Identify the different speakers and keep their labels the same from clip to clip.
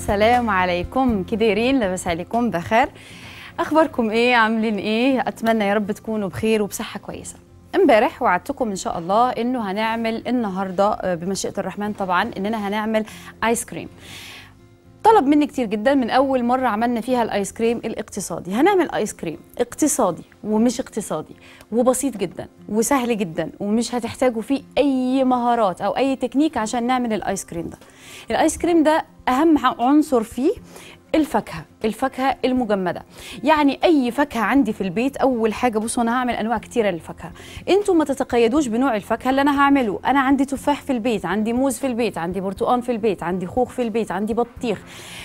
Speaker 1: السلام عليكم كي دايرين لاباس عليكم بخير اخباركم ايه عاملين ايه اتمنى يا رب تكونوا بخير وبصحه كويسه امبارح وعدتكم ان شاء الله انه هنعمل النهارده آه، بمشيئه الرحمن طبعا اننا هنعمل ايس كريم طلب مني كتير جدا من اول مره عملنا فيها الايس كريم الاقتصادي هنعمل ايس كريم اقتصادي ومش اقتصادي وبسيط جدا وسهل جدا ومش هتحتاجوا فيه اي مهارات او اي تكنيك عشان نعمل الايس كريم ده الايس كريم ده اهم عنصر فيه الفاكهه الفاكهه المجمده يعني اي فاكهه عندي في البيت اول حاجه بصوا انا هعمل انواع كتيره للفاكهه انتوا ما تتقيدوش بنوع الفاكهه اللي انا هعمله انا عندي تفاح في البيت عندي موز في البيت عندي برتقان في البيت عندي خوخ في البيت عندي بطيخ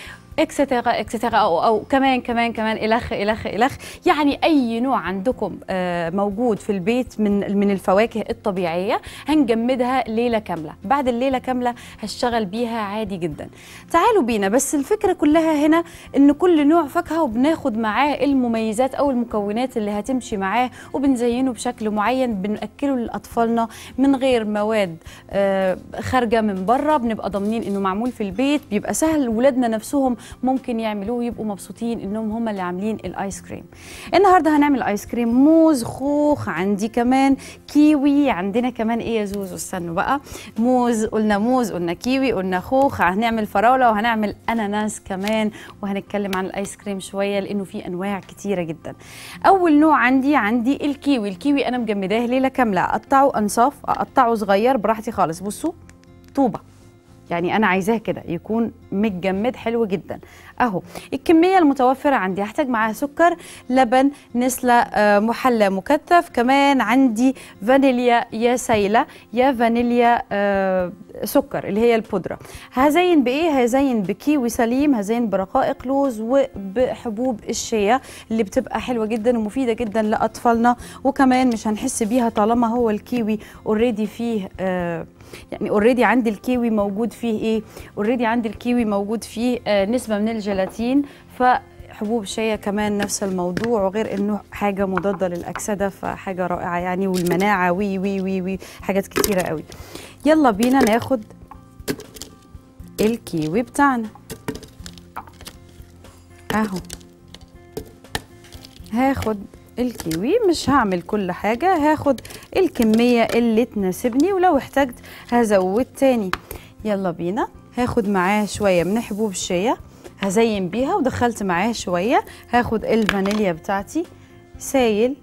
Speaker 1: اكسترا اكسترا او او كمان كمان كمان الخ الخ الخ يعني اي نوع عندكم آه، موجود في البيت من من الفواكه الطبيعيه هنجمدها ليله كامله بعد الليله كامله هشتغل بيها عادي جدا تعالوا بينا بس الفكره كلها هنا ان كل نوع فاكهه وبناخد معاه المميزات او المكونات اللي هتمشي معاه وبنزينه بشكل معين بناكله لاطفالنا من غير مواد آه، خارجه من بره بنبقى ضامنين انه معمول في البيت بيبقى سهل ولادنا نفسهم ممكن يعملوه ويبقوا مبسوطين انهم هم اللي عاملين الايس كريم النهارده هنعمل ايس كريم موز خوخ عندي كمان كيوي عندنا كمان ايه يا زوزو استنوا بقى موز قلنا موز قلنا كيوي قلنا خوخ هنعمل فراوله وهنعمل اناناس كمان وهنتكلم عن الايس كريم شويه لانه في انواع كتيره جدا اول نوع عندي عندي الكيوي الكيوي انا مجمداه ليله كامله اقطعه انصاف اقطعه صغير براحتي خالص بصوا طوبه يعني انا عايزاه كده يكون متجمد حلو جدا اهو الكميه المتوفره عندي هحتاج معاها سكر لبن نسله آه، محلى مكثف كمان عندي فانيليا يا سايله يا فانيليا آه، سكر اللي هي البودره هزين بايه هزين بكيوي سليم هزين برقائق لوز وبحبوب الشيا اللي بتبقى حلوه جدا ومفيده جدا لاطفالنا وكمان مش هنحس بيها طالما هو الكيوي اوريدي فيه آه يعني اوريدي عندي الكيوي موجود فيه ايه اوريدي عندي الكيوي موجود فيه آه نسبه من الجيلاتين فحبوب الشيا كمان نفس الموضوع وغير انه حاجه مضاده للاكسده فحاجه رائعه يعني والمناعه وي وي وي وي حاجات كتيره قوي يلا بينا ناخد الكيوي بتاعنا اهو هاخد الكيوي مش هعمل كل حاجة هاخد الكمية اللي تناسبني ولو احتجت هزود تاني يلا بينا هاخد معاه شوية من حبوب الشيا هزين بيها ودخلت معاه شوية هاخد الفانيليا بتاعتي سايل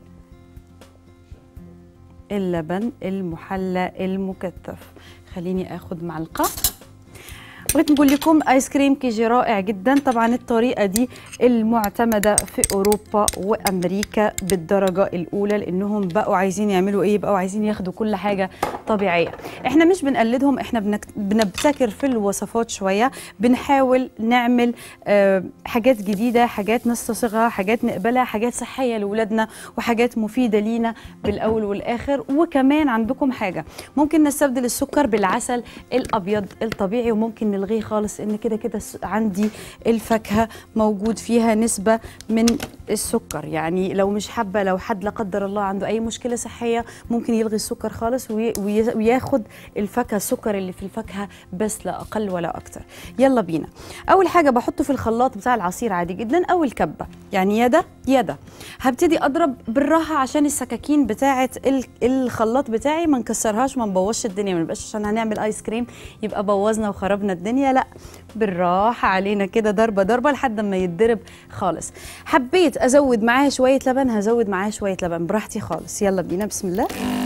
Speaker 1: اللبن المحلى المكثف خليني اخد معلقه بغيت نقول لكم ايس كريم كيجي رائع جدا طبعا الطريقه دي المعتمده في اوروبا وامريكا بالدرجه الاولى لانهم بقوا عايزين يعملوا ايه بقوا عايزين ياخدوا كل حاجه طبيعيه احنا مش بنقلدهم احنا بنك... بنبتكر في الوصفات شويه بنحاول نعمل آه حاجات جديده حاجات نستصيغها حاجات نقبلها حاجات صحيه لاولادنا وحاجات مفيده لينا بالاول والاخر وكمان عندكم حاجه ممكن نستبدل السكر بالعسل الابيض الطبيعي وممكن نلغيه خالص ان كده كده س- عندي الفاكهه موجود فيها نسبه من السكر يعني لو مش حابه لو حد لا قدر الله عنده اي مشكله صحيه ممكن يلغي السكر خالص وي- وي- وياخد الفاكهه السكر اللي في الفاكهه بس لا اقل ولا اكتر يلا بينا اول حاجه بحطه في الخلاط بتاع العصير عادي جدا او الكبه يعني يا ده يا ده هبتدي اضرب بالراحه عشان السكاكين بتاعه ال- الخلاط بتاعي ما نكسرهاش ما نبوظش الدنيا ما نبقاش عشان هنعمل ايس كريم يبقى بوظنا وخربنا الدنيا لا بالراحه علينا كده ضربه ضربه لحد ما يتضرب خالص حبيت ازود معاه شويه لبن هزود معاه شويه لبن براحتي خالص يلا بينا بسم الله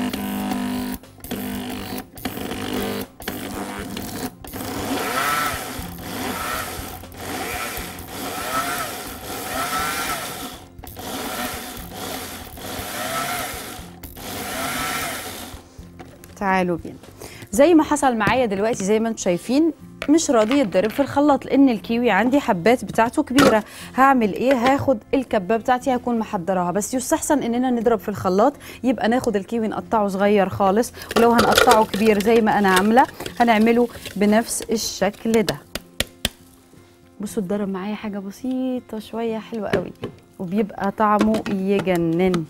Speaker 1: تعالوا بينا زي ما حصل معايا دلوقتي زي ما انتم شايفين مش راضي يتضرب في الخلاط لان الكيوي عندي حبات بتاعته كبيره هعمل ايه هاخد الكبه بتاعتي هكون محضراها بس يستحسن اننا نضرب في الخلاط يبقى ناخد الكيوي نقطعه صغير خالص ولو هنقطعه كبير زي ما انا عامله هنعمله بنفس الشكل ده بصوا اتضرب معايا حاجه بسيطه شويه حلوه قوي وبيبقى طعمه يجنن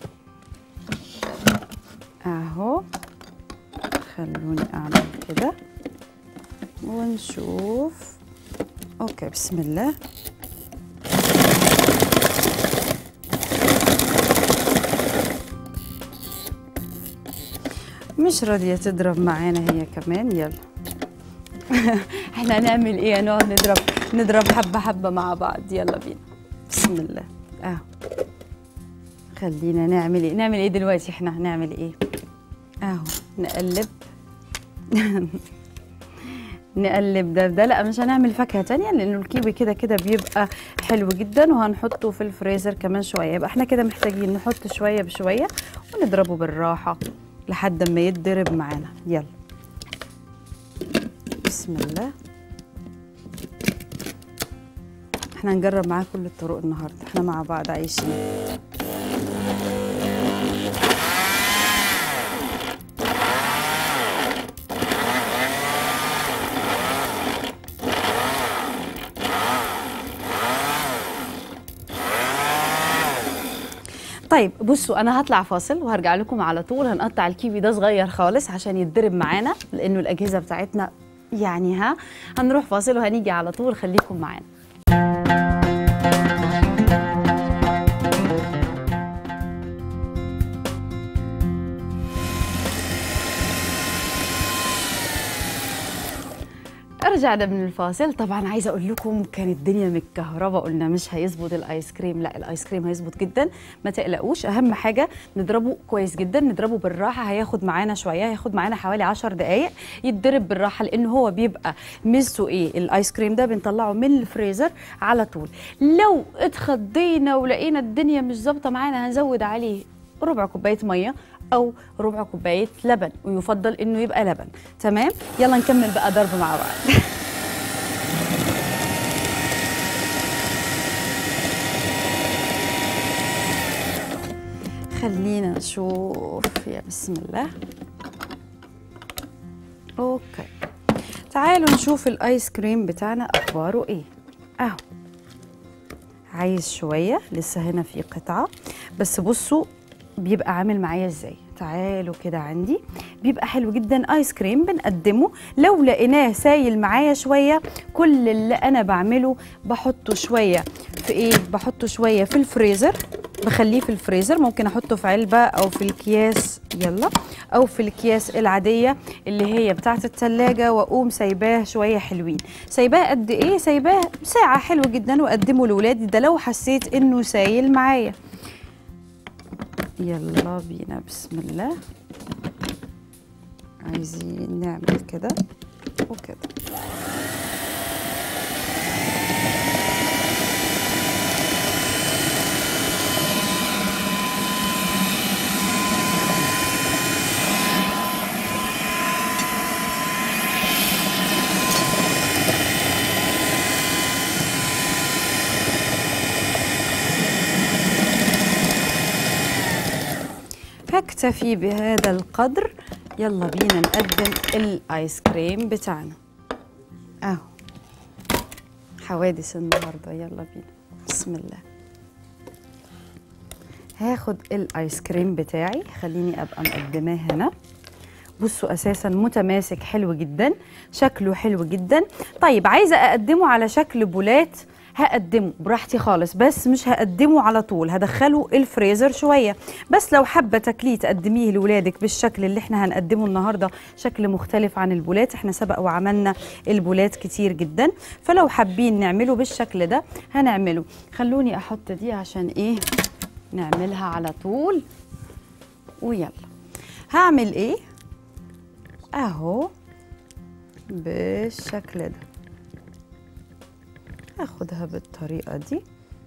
Speaker 1: اهو خلوني اعمل كده ونشوف اوكي بسم الله مش راضية تضرب معانا هي كمان يلا احنا هنعمل ايه هنقعد نضرب نضرب حبة حبة مع بعض يلا بينا بسم الله اهو خلينا نعمل ايه نعمل ايه دلوقتي احنا هنعمل ايه اهو نقلب نقلب ده ده لا مش هنعمل فاكهه تانية لانه الكيوي كده كده بيبقى حلو جدا وهنحطه في الفريزر كمان شويه يبقى احنا كده محتاجين نحط شويه بشويه ونضربه بالراحه لحد ما يتضرب معانا يلا بسم الله احنا هنجرب معاه كل الطرق النهارده احنا مع بعض عايشين طيب بصوا انا هطلع فاصل وهرجع لكم على طول هنقطع الكيوي ده صغير خالص عشان يتضرب معانا لانه الاجهزه بتاعتنا يعني ها هنروح فاصل وهنيجي على طول خليكم معانا رجعنا من الفاصل طبعا عايزه اقول لكم كانت الدنيا متكهربه قلنا مش هيظبط الايس كريم لا الايس كريم هيظبط جدا ما تقلقوش اهم حاجه نضربه كويس جدا نضربه بالراحه هياخد معانا شويه هياخد معانا حوالي 10 دقائق يتضرب بالراحه لان هو بيبقى ميزته ايه الايس كريم ده بنطلعه من الفريزر على طول لو اتخضينا ولقينا الدنيا مش ظابطه معانا هنزود عليه ربع كوبايه ميه او ربع كوبايه لبن ويفضل انه يبقى لبن تمام يلا نكمل بقى ضرب مع بعض خلينا نشوف يا بسم الله اوكي تعالوا نشوف الايس كريم بتاعنا اخباره ايه اهو عايز شويه لسه هنا في قطعه بس بصوا بيبقى عامل معايا ازاي تعالوا كده عندي بيبقى حلو جدا ايس كريم بنقدمه لو لقيناه سايل معايا شويه كل اللي انا بعمله بحطه شويه في ايه بحطه شويه في الفريزر بخليه في الفريزر ممكن احطه في علبه او في الكياس يلا او في الكياس العاديه اللي هي بتاعه التلاجة واقوم سايباه شويه حلوين سايباه قد ايه سايباه ساعه حلو جدا واقدمه لاولادي ده لو حسيت انه سايل معايا يلا بينا بسم الله عايزين نعمل كده وكده هكتفي بهذا القدر يلا بينا نقدم الايس كريم بتاعنا اهو حوادث النهارده يلا بينا بسم الله هاخد الايس كريم بتاعي خليني ابقى مقدماه هنا بصوا اساسا متماسك حلو جدا شكله حلو جدا طيب عايزه اقدمه على شكل بولات هقدمه براحتي خالص بس مش هقدمه على طول هدخله الفريزر شويه بس لو حابه تاكليه تقدميه لاولادك بالشكل اللي احنا هنقدمه النهارده شكل مختلف عن البولات احنا سبق وعملنا البولات كتير جدا فلو حابين نعمله بالشكل ده هنعمله خلوني احط دي عشان ايه نعملها على طول ويلا هعمل ايه اهو بالشكل ده هاخدها بالطريقة دي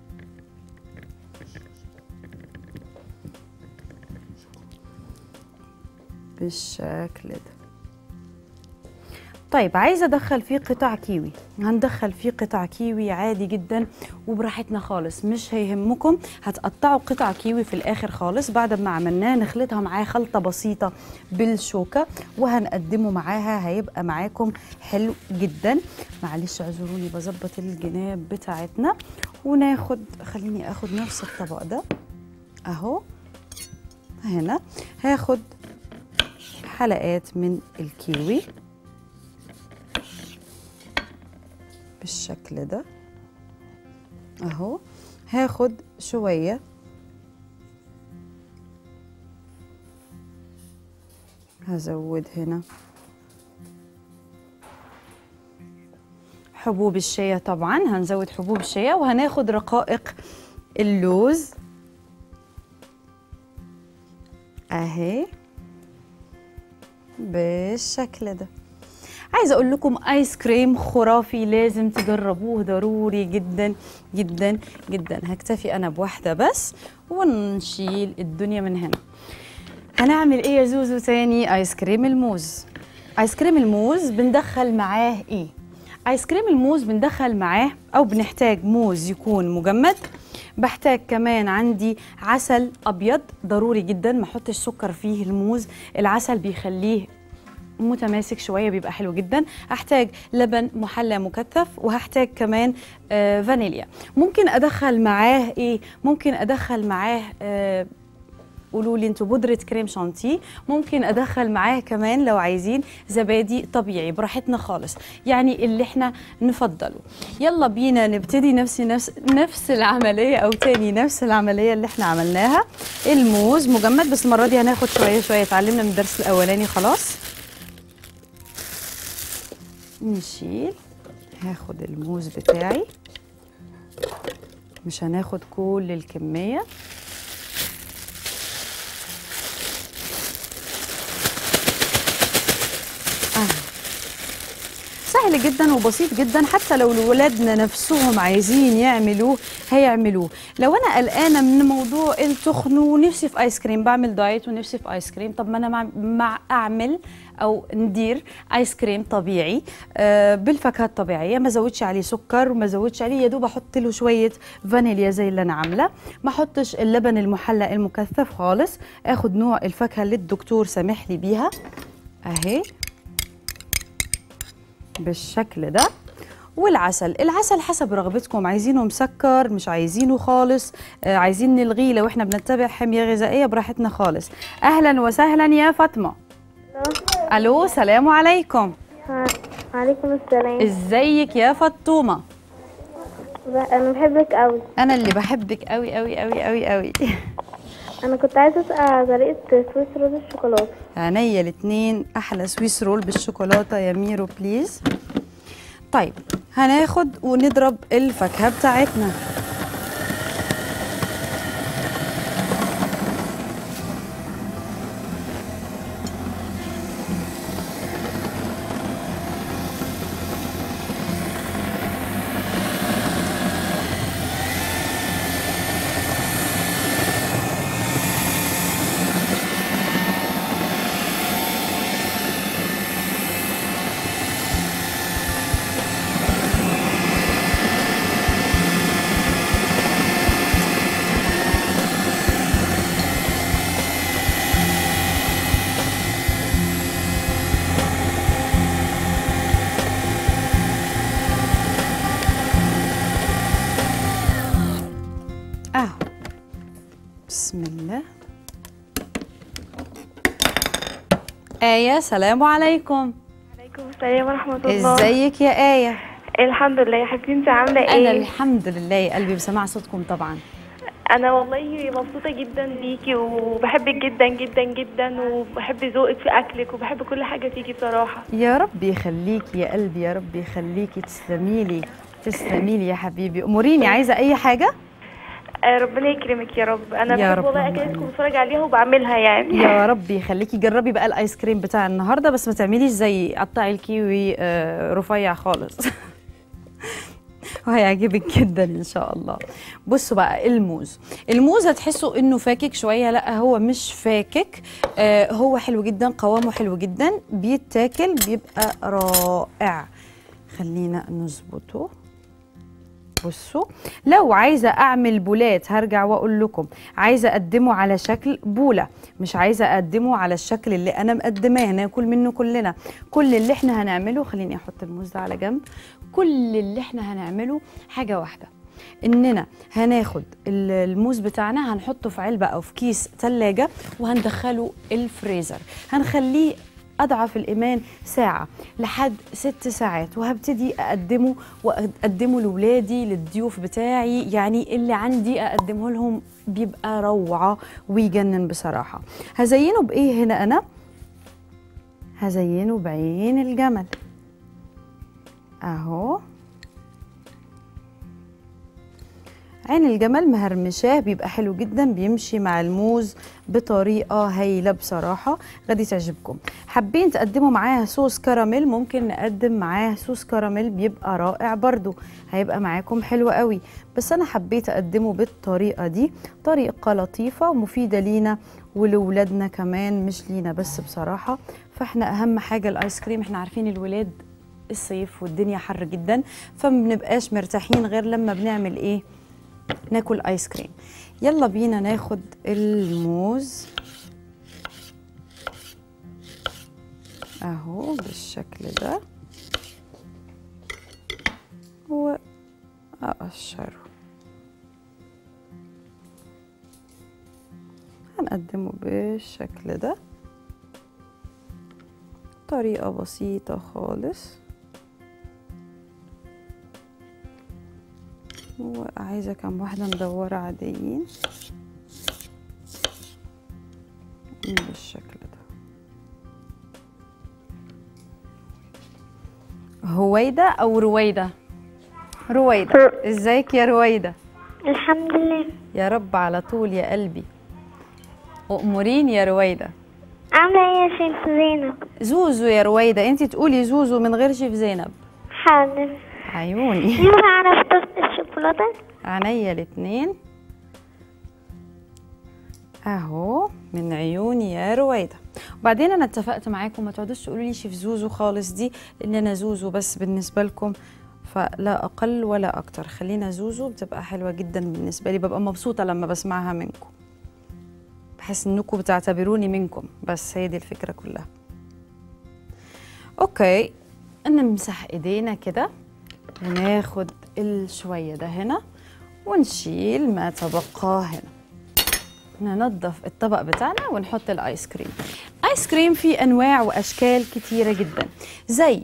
Speaker 1: بالشكل ده طيب عايزه ادخل فيه قطع كيوي هندخل فيه قطع كيوي عادي جدا وبراحتنا خالص مش هيهمكم هتقطعوا قطع كيوي في الاخر خالص بعد ما عملناه نخلطها معاه خلطه بسيطه بالشوكه وهنقدمه معاها هيبقى معاكم حلو جدا معلش اعذروني بظبط الجناب بتاعتنا وناخد خليني اخد نفس الطبق ده اهو هنا هاخد حلقات من الكيوي بالشكل ده اهو هاخد شويه هزود هنا حبوب الشيا طبعا هنزود حبوب الشيا وهناخد رقائق اللوز اهي بالشكل ده عايزه اقول لكم ايس كريم خرافي لازم تجربوه ضروري جدا جدا جدا هكتفي انا بواحده بس ونشيل الدنيا من هنا هنعمل ايه يا زوزو تاني ايس كريم الموز ايس كريم الموز بندخل معاه ايه ايس كريم الموز بندخل معاه او بنحتاج موز يكون مجمد بحتاج كمان عندي عسل ابيض ضروري جدا ما احطش سكر فيه الموز العسل بيخليه متماسك شويه بيبقى حلو جدا هحتاج لبن محلى مكثف وهحتاج كمان آه فانيليا ممكن ادخل معاه ايه ممكن ادخل معاه آه قولوا لي انتوا بودره كريم شانتيه ممكن ادخل معاه كمان لو عايزين زبادي طبيعي براحتنا خالص يعني اللي احنا نفضله يلا بينا نبتدي نفس نفس نفس العمليه او تاني نفس العمليه اللي احنا عملناها الموز مجمد بس المره دي هناخد شويه شويه اتعلمنا من الدرس الاولاني خلاص نشيل هاخد الموز بتاعي مش هناخد كل الكميه سهل جدا وبسيط جدا حتى لو ولادنا نفسهم عايزين يعملوه هيعملوه لو انا قلقانه من موضوع التخن ونفسي في ايس كريم بعمل دايت ونفسي في ايس كريم طب ما انا مع, مع اعمل او ندير ايس كريم طبيعي آه بالفاكهه الطبيعيه ما زودش عليه سكر وما زودش عليه يا دوب احط له شويه فانيليا زي اللي انا عامله ما احطش اللبن المحلى المكثف خالص اخد نوع الفاكهه اللي الدكتور سامح لي بيها اهي بالشكل ده والعسل العسل حسب رغبتكم عايزينه مسكر مش عايزينه خالص آه عايزين نلغيه لو احنا بنتبع حمية غذائية براحتنا خالص اهلا وسهلا يا فاطمة الو سلام عليكم
Speaker 2: وعليكم السلام
Speaker 1: ازيك يا فطومة
Speaker 2: انا بحبك قوي
Speaker 1: انا اللي بحبك قوي قوي قوي قوي قوي
Speaker 2: انا كنت عايزه اسال على طريقه سويس رول الشوكولاته
Speaker 1: عينيا الاتنين احلى سويس رول بالشوكولاته يا ميرو بليز طيب هناخد ونضرب الفاكهه بتاعتنا اهو بسم الله آية سلام عليكم
Speaker 2: عليكم السلام ورحمه الله
Speaker 1: ازيك يا آية
Speaker 2: الحمد لله يا حبيبتي انت عامله
Speaker 1: أنا
Speaker 2: ايه
Speaker 1: الحمد لله يا قلبي بسمع صوتكم طبعا
Speaker 2: انا والله مبسوطه جدا بيكي وبحبك جدا جدا جدا وبحب ذوقك في اكلك وبحب كل حاجه فيكي بصراحه
Speaker 1: يا رب يخليكي يا قلبي يا رب يخليكي تسلمي لي تسلمي لي يا حبيبي اموريني عايزه اي حاجه
Speaker 2: آه، ربنا يكرمك يا رب انا
Speaker 1: يا
Speaker 2: بحب
Speaker 1: رب،
Speaker 2: والله
Speaker 1: اللهم
Speaker 2: اكلتكم
Speaker 1: آمين.
Speaker 2: بتفرج عليها وبعملها يعني
Speaker 1: يا رب يخليكي جربي بقى الايس كريم بتاع النهارده بس ما تعمليش زي قطعي الكيوي آه، رفيع خالص وهيعجبك جدا ان شاء الله بصوا بقى الموز الموز هتحسوا انه فاكك شويه لا هو مش فاكك آه هو حلو جدا قوامه حلو جدا بيتاكل بيبقى رائع خلينا نظبطه بصوا لو عايزه اعمل بولات هرجع واقول لكم عايزه اقدمه على شكل بوله مش عايزه اقدمه على الشكل اللي انا مقدماه ناكل منه كلنا كل اللي احنا هنعمله خليني احط الموز ده على جنب كل اللي احنا هنعمله حاجه واحده اننا هناخد ال- الموز بتاعنا هنحطه في علبه او في كيس ثلاجه وهندخله الفريزر هنخليه اضعف الايمان ساعه لحد ست ساعات وهبتدي اقدمه واقدمه لاولادي للضيوف بتاعي يعني اللي عندي اقدمه لهم بيبقى روعه ويجنن بصراحه هزينه بايه هنا انا هزينه بعين الجمل اهو عين الجمل مهرمشاه بيبقى حلو جدا بيمشي مع الموز بطريقه هايله بصراحه غادي تعجبكم حابين تقدموا معاها صوص كراميل ممكن نقدم معاه صوص كراميل بيبقى رائع برضو هيبقى معاكم حلو قوي بس انا حبيت اقدمه بالطريقه دي طريقه لطيفه ومفيده لينا ولولادنا كمان مش لينا بس بصراحه فاحنا اهم حاجه الايس كريم احنا عارفين الولاد الصيف والدنيا حر جدا فما بنبقاش مرتاحين غير لما بنعمل ايه ناكل ايس كريم يلا بينا ناخد الموز اهو بالشكل ده واقشره هنقدمه بالشكل ده طريقة بسيطة خالص وعايزة كام واحدة مدورة عاديين بالشكل ده هويدا أو رويدة رويدة ازيك يا رويدة
Speaker 3: الحمد لله
Speaker 1: يا رب على طول يا قلبي أؤمرين يا رويدة
Speaker 3: عاملة ايه يا شيخ زينب
Speaker 1: زوزو يا رويدة انت تقولي زوزو من غير شيف زينب
Speaker 3: حاضر
Speaker 1: عيوني
Speaker 3: ينفع اعرف طاسة الشوكولاتة
Speaker 1: عينيا الاتنين اهو من عيوني يا رويدة وبعدين انا اتفقت معاكم ما تقعدوش تقولوا لي شيف زوزو خالص دي لان انا زوزو بس بالنسبة لكم فلا اقل ولا اكتر خلينا زوزو بتبقى حلوة جدا بالنسبة لي ببقى مبسوطة لما بسمعها منكم بحس انكم بتعتبروني منكم بس هي دي الفكرة كلها اوكي نمسح ايدينا كده وناخد الشوية ده هنا ونشيل ما تبقى هنا ننظف الطبق بتاعنا ونحط الايس كريم ايس كريم فيه انواع واشكال كتيره جدا زي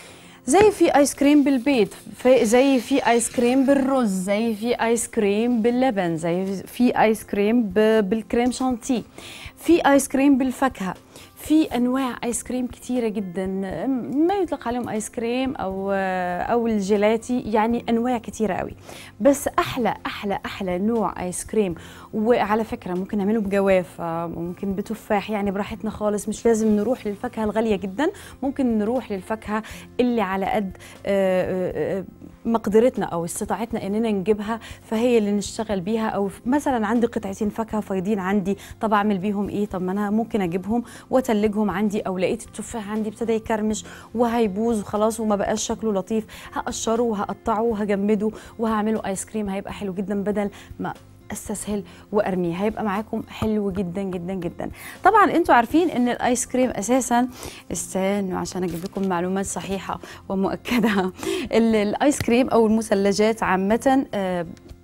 Speaker 1: زي في ايس كريم بالبيض في زي في ايس كريم بالرز زي في ايس كريم باللبن زي في ايس كريم ب- بالكريم شانتيه في ايس كريم بالفاكهه في انواع ايس كريم كتيره جدا ما يطلق عليهم ايس كريم او او الجيلاتي يعني انواع كتيره قوي بس احلى احلى احلى نوع ايس كريم وعلى فكره ممكن نعمله بجوافه ممكن بتفاح يعني براحتنا خالص مش لازم نروح للفاكهه الغاليه جدا ممكن نروح للفاكهه اللي على قد آه، آه، آه، مقدرتنا او استطاعتنا اننا نجيبها فهي اللي نشتغل بيها او مثلا عندي قطعتين فاكهه فايضين عندي طب اعمل بيهم ايه طب ما انا ممكن اجيبهم واتلجهم عندي او لقيت التفاح عندي ابتدى يكرمش وهيبوظ وخلاص وما بقاش شكله لطيف هقشره وهقطعه وهجمده وهعمله ايس كريم هيبقى حلو جدا بدل ما استسهل وارميه هيبقى معاكم حلو جدا جدا جدا طبعا انتوا عارفين ان الايس كريم اساسا استنوا عشان اجيب لكم معلومات صحيحه ومؤكده ال- الايس كريم او المثلجات عامه آه،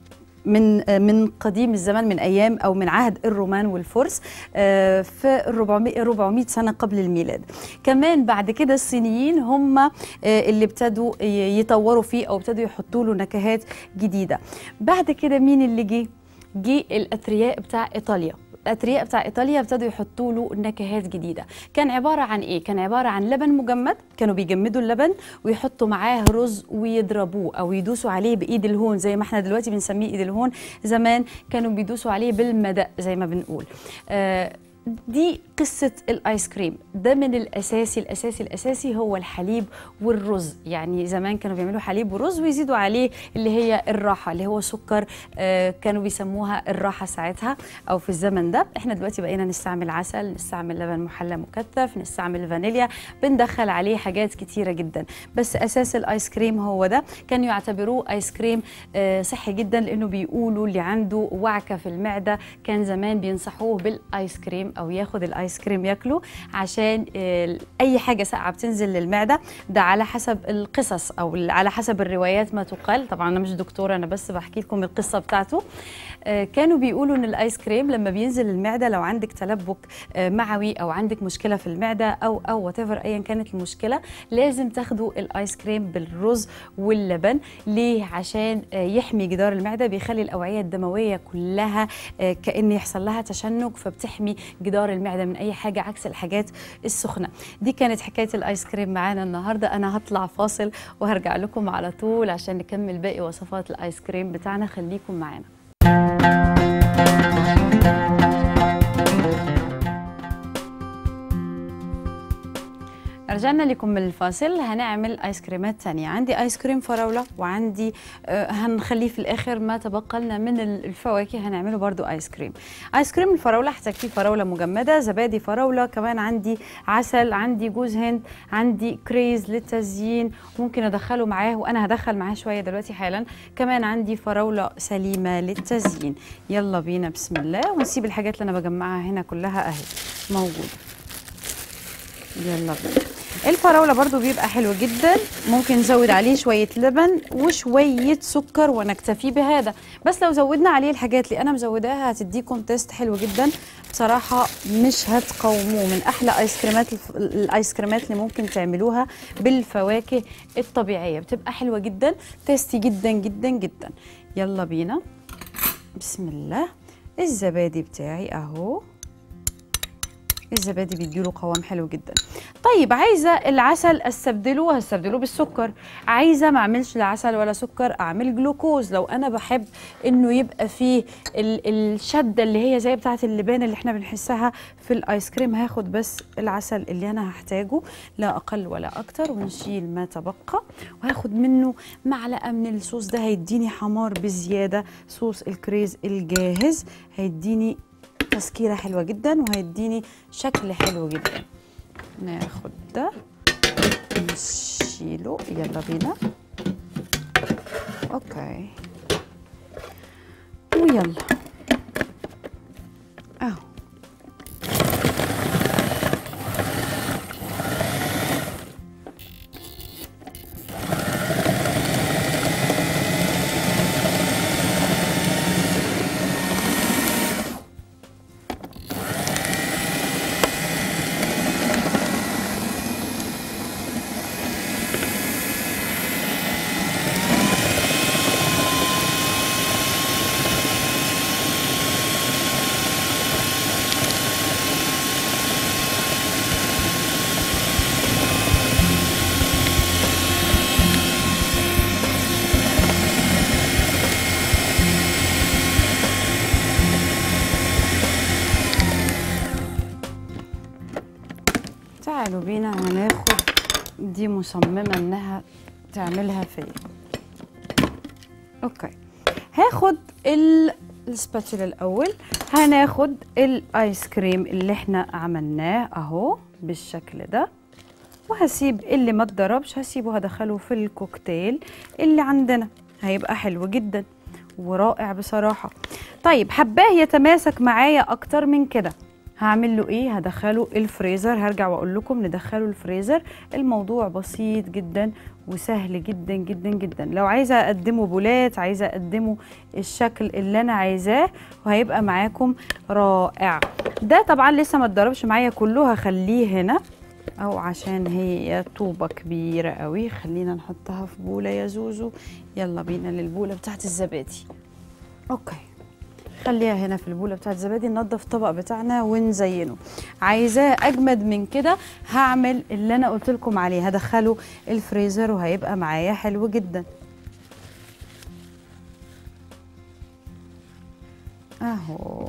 Speaker 1: من من قديم الزمن من ايام او من عهد الرومان والفرس آه، في 400 400 سنه قبل الميلاد كمان بعد كده الصينيين هم آه، اللي ابتدوا ي- يطوروا فيه او ابتدوا يحطوا له نكهات جديده بعد كده مين اللي جه جه الاثرياء بتاع ايطاليا الاثرياء بتاع ايطاليا ابتدوا يحطوا له نكهات جديده كان عباره عن ايه كان عباره عن لبن مجمد كانوا بيجمدوا اللبن ويحطوا معاه رز ويضربوه او يدوسوا عليه بايد الهون زي ما احنا دلوقتي بنسميه ايد الهون زمان كانوا بيدوسوا عليه بالمدق زي ما بنقول آه دي قصة الآيس كريم ده من الأساسي الأساسي الأساسي هو الحليب والرز يعني زمان كانوا بيعملوا حليب ورز ويزيدوا عليه اللي هي الراحة اللي هو سكر آه كانوا بيسموها الراحة ساعتها أو في الزمن ده احنا دلوقتي بقينا نستعمل عسل نستعمل لبن محلى مكثف نستعمل فانيليا بندخل عليه حاجات كتيرة جدا بس أساس الآيس كريم هو ده كانوا يعتبروه آيس كريم آه صحي جدا لأنه بيقولوا اللي عنده وعكة في المعدة كان زمان بينصحوه بالآيس كريم او ياخد الايس كريم ياكله عشان آه، اي حاجه ساقعه بتنزل للمعده ده على حسب القصص او ال- على حسب الروايات ما تقال طبعا انا مش دكتوره انا بس بحكي لكم القصه بتاعته آه، كانوا بيقولوا ان الايس كريم لما بينزل المعده لو عندك تلبك آه، معوي او عندك مشكله في المعده او او وات ايا كانت المشكله لازم تاخدوا الايس كريم بالرز واللبن ليه عشان آه، يحمي جدار المعده بيخلي الاوعيه الدمويه كلها آه، كان يحصل لها تشنج فبتحمي جدار المعده من اي حاجه عكس الحاجات السخنه دي كانت حكايه الايس كريم معانا النهارده انا هطلع فاصل وهرجع لكم على طول عشان نكمل باقي وصفات الايس كريم بتاعنا خليكم معانا رجعنا لكم من الفاصل هنعمل ايس كريمات تانية عندي ايس كريم فراولة وعندي آه هنخليه في الاخر ما تبقى لنا من ال- الفواكه هنعمله برضو ايس كريم ايس كريم الفراولة هحتاج فيه فراولة مجمدة زبادي فراولة كمان عندي عسل عندي جوز هند عندي كريز للتزيين ممكن ادخله معاه وانا هدخل معاه شوية دلوقتي حالا كمان عندي فراولة سليمة للتزيين يلا بينا بسم الله ونسيب الحاجات اللي انا بجمعها هنا كلها اهي موجودة يلا بينا الفراولة برضو بيبقى حلو جدا ممكن نزود عليه شوية لبن وشوية سكر ونكتفي بهذا بس لو زودنا عليه الحاجات اللي أنا مزوداها هتديكم تيست حلو جدا بصراحة مش هتقاوموه من أحلى آيس كريمات الف- الآيس كريمات اللي ممكن تعملوها بالفواكه الطبيعية بتبقى حلوة جدا تيستي جدا جدا جدا يلا بينا بسم الله الزبادي بتاعي أهو الزبادي بيديله قوام حلو جدا طيب عايزه العسل استبدله هستبدله بالسكر عايزه ما اعملش لا عسل ولا سكر اعمل جلوكوز لو انا بحب انه يبقى فيه ال- الشده اللي هي زي بتاعه اللبان اللي احنا بنحسها في الايس كريم هاخد بس العسل اللي انا هحتاجه لا اقل ولا اكتر ونشيل ما تبقى وهاخد منه معلقه من الصوص ده هيديني حمار بزياده صوص الكريز الجاهز هيديني تسكيرة حلوة جدا وهيديني شكل حلو جدا ناخد ده نشيله يلا بينا اوكي ويلا اهو تعالوا بينا هناخد دي مصممة انها تعملها فيا اوكي هاخد ال- السباتشولا الاول هناخد الايس كريم اللي احنا عملناه اهو بالشكل ده وهسيب اللي ما اتضربش هسيبه هدخله في الكوكتيل اللي عندنا هيبقى حلو جدا ورائع بصراحة طيب حباه يتماسك معايا اكتر من كده هعمل له ايه هدخله الفريزر هرجع واقول لكم ندخله الفريزر الموضوع بسيط جدا وسهل جدا جدا جدا لو عايزه اقدمه بولات عايزه اقدمه الشكل اللي انا عايزاه وهيبقى معاكم رائع ده طبعا لسه ما اتضربش معايا كله هخليه هنا او عشان هي طوبة كبيرة قوي خلينا نحطها في بولة يا زوزو يلا بينا للبولة بتاعت الزبادي اوكي خليها هنا في البولة بتاعت الزبادي ننضف الطبق بتاعنا ونزينه عايزاه اجمد من كده هعمل اللي انا قلت لكم عليه هدخله الفريزر وهيبقى معايا حلو جدا اهو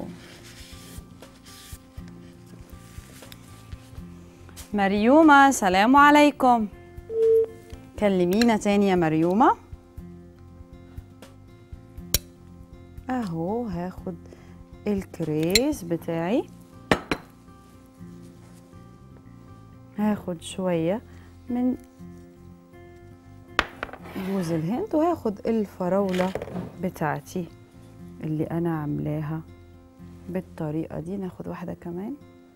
Speaker 1: مريومة سلام عليكم كلمينا تاني يا مريومة اهو هاخد الكريز بتاعي هاخد شوية من جوز الهند وهاخد الفراولة بتاعتي اللي انا عاملاها بالطريقة دي ناخد واحدة كمان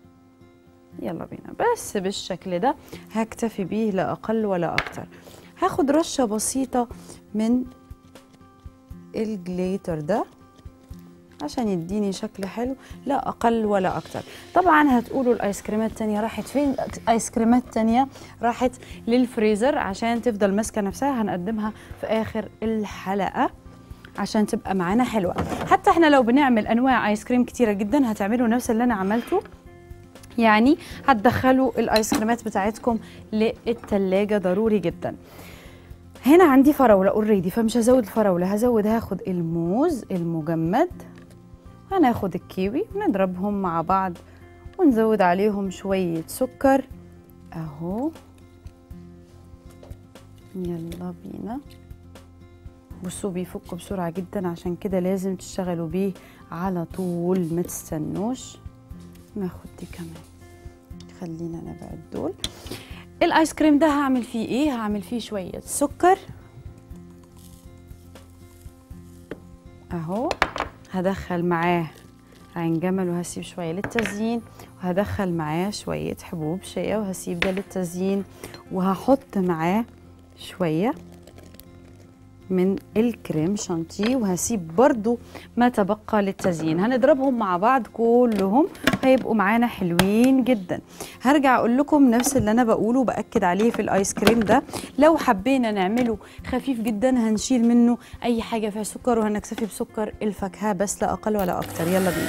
Speaker 1: يلا بينا بس بالشكل ده هكتفي بيه لا اقل ولا اكتر هاخد رشه بسيطه من الجليتر ده عشان يديني شكل حلو لا اقل ولا اكتر طبعا هتقولوا الايس كريمات التانية راحت فين ايس كريمات تانية راحت للفريزر عشان تفضل ماسكه نفسها هنقدمها في اخر الحلقه عشان تبقى معانا حلوه حتى احنا لو بنعمل انواع ايس كريم كتيره جدا هتعملوا نفس اللي انا عملته يعني هتدخلوا الايس كريمات بتاعتكم للتلاجة ضروري جدا هنا عندي فراوله اوريدي فمش هزود الفراوله هزود هاخد الموز المجمد هناخد الكيوي ونضربهم مع بعض ونزود عليهم شويه سكر اهو يلا بينا بصوا بيفكوا بسرعه جدا عشان كده لازم تشتغلوا بيه على طول ما تستنوش ناخد دي كمان خلينا نبعد دول الايس كريم ده هعمل فيه ايه هعمل فيه شويه سكر اهو هدخل معاه عين جمل وهسيب شويه للتزيين وهدخل معاه شويه حبوب شيا وهسيب ده للتزيين وهحط معاه شويه من الكريم شانتيه وهسيب برضو ما تبقى للتزيين هنضربهم مع بعض كلهم هيبقوا معانا حلوين جدا هرجع اقول لكم نفس اللي انا بقوله وباكد عليه في الايس كريم ده لو حبينا نعمله خفيف جدا هنشيل منه اي حاجه فيها سكر وهنكتفي بسكر الفاكهه بس لا اقل ولا اكتر يلا بينا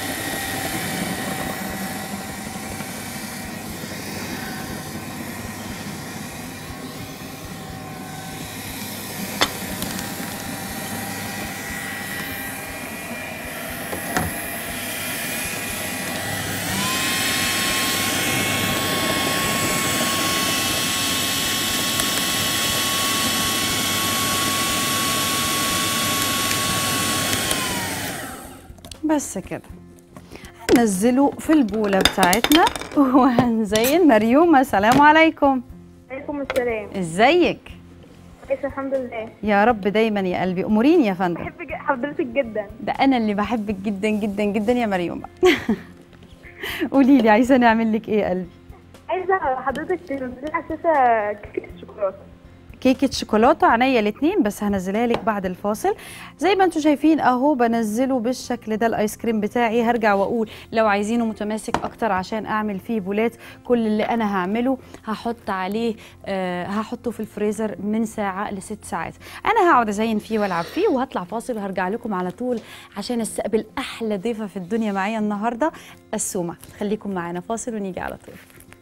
Speaker 1: بس كده هننزله في البولة بتاعتنا وهنزين مريومة السلام عليكم
Speaker 2: عليكم السلام
Speaker 1: ازيك
Speaker 2: كويس الحمد لله
Speaker 1: يا رب دايما يا قلبي اموريني يا فندم
Speaker 2: بحب ج- حضرتك جدا
Speaker 1: ده انا اللي بحبك جدا جدا جدا يا مريومة قولي لي عايزه نعمل لك ايه يا قلبي
Speaker 2: عايزه حضرتك تنزلي على اساسا كيكه الشوكولاته
Speaker 1: كيكه شوكولاته عينيا الاتنين بس هنزلها لك بعد الفاصل زي ما انتم شايفين اهو بنزله بالشكل ده الايس كريم بتاعي هرجع واقول لو عايزينه متماسك اكتر عشان اعمل فيه بولات كل اللي انا هعمله هحط عليه آه هحطه في الفريزر من ساعه لست ساعات انا هقعد ازين فيه والعب فيه وهطلع فاصل وهرجع لكم على طول عشان استقبل احلى ضيفه في الدنيا معايا النهارده السومه خليكم معانا فاصل ونيجي على طول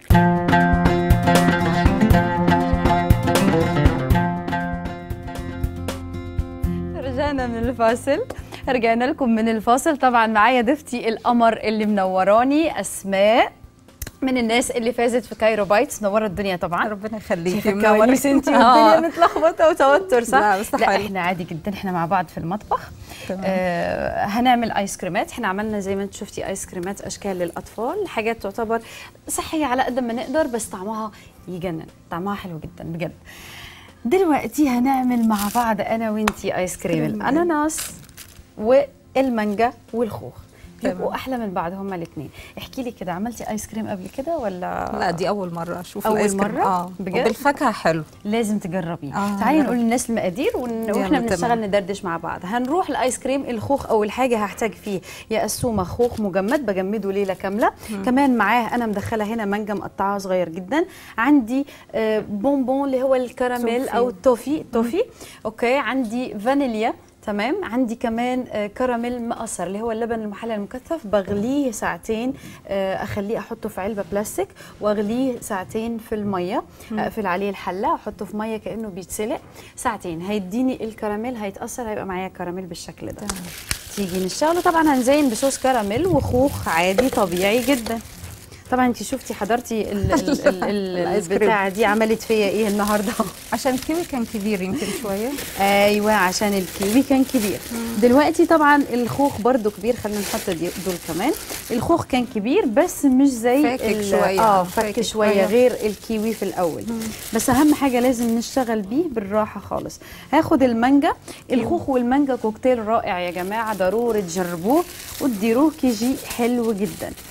Speaker 1: رجعنا من الفاصل رجعنا لكم من الفاصل طبعا معايا ضيفتي القمر اللي منوراني اسماء من الناس اللي فازت في كايرو بايتس منوره الدنيا طبعا
Speaker 4: ربنا يخليكي
Speaker 1: شايفه الكواليس انت
Speaker 4: آه.
Speaker 1: والدنيا متلخبطه وتوتر صح؟
Speaker 4: لا، بس
Speaker 1: لا
Speaker 4: حلو.
Speaker 1: احنا عادي جدا احنا مع بعض في المطبخ
Speaker 4: تمام.
Speaker 1: آه هنعمل ايس كريمات احنا عملنا زي ما انت شفتي ايس كريمات اشكال للاطفال حاجات تعتبر صحيه على قد ما نقدر بس طعمها يجنن طعمها حلو جدا بجد دلوقتي هنعمل مع بعض انا وانتي ايس كريم
Speaker 4: تمام.
Speaker 1: الاناناس والمانجا والخوخ
Speaker 4: تمام.
Speaker 1: يبقوا احلى من بعض هما الاثنين احكي لي كده عملتي ايس كريم قبل كده ولا
Speaker 4: لا دي اول مره اشوف
Speaker 1: أول
Speaker 4: الآيس كريم.
Speaker 1: مرة؟
Speaker 4: اه
Speaker 1: بجد؟
Speaker 4: بالفاكهه حلو
Speaker 1: لازم تجربيه
Speaker 4: آه،
Speaker 1: تعالي
Speaker 4: نجرب.
Speaker 1: نقول للناس المقادير ون...
Speaker 4: يلا
Speaker 1: واحنا
Speaker 4: تمام.
Speaker 1: بنشتغل ندردش مع بعض هنروح لايس كريم الخوخ اول حاجه هحتاج فيه يا قسومه خوخ مجمد بجمده ليله كامله كمان معاه انا مدخله هنا مانجا مقطعه صغير جدا عندي آه، بونبون اللي هو الكراميل
Speaker 4: توفي.
Speaker 1: او التوفي توفي اوكي عندي فانيليا تمام عندي كمان آه، كراميل مقصر اللي هو اللبن المحلى المكثف بغليه ساعتين آه، اخليه احطه في علبه بلاستيك واغليه ساعتين في الميه اقفل عليه الحله احطه في ميه كانه بيتسلق ساعتين هيديني الكراميل هيتاثر هيبقى معايا كراميل بالشكل ده تيجي نشتغله طبعا هنزين بصوص كراميل وخوخ عادي طبيعي جدا طبعا انت شفتي حضرتي ال- ال- ال- ال-
Speaker 4: الآيس كريم.
Speaker 1: البتاعه دي عملت فيا ايه النهارده
Speaker 4: عشان الكيوي كان كبير يمكن شويه
Speaker 1: ايوه عشان الكيوي كان كبير دلوقتي طبعا الخوخ برضو كبير خلينا نحط دي دول كمان الخوخ كان كبير بس مش زي
Speaker 4: فاكك
Speaker 1: ال-
Speaker 4: شوية.
Speaker 1: اه
Speaker 4: فاكك.
Speaker 1: فك شويه
Speaker 4: أيوة.
Speaker 1: غير الكيوي في الاول بس اهم حاجه لازم نشتغل بيه بالراحه خالص هاخد المانجا الخوخ والمانجا كوكتيل رائع يا جماعه ضروري تجربوه وتديروه كيجي حلو جدا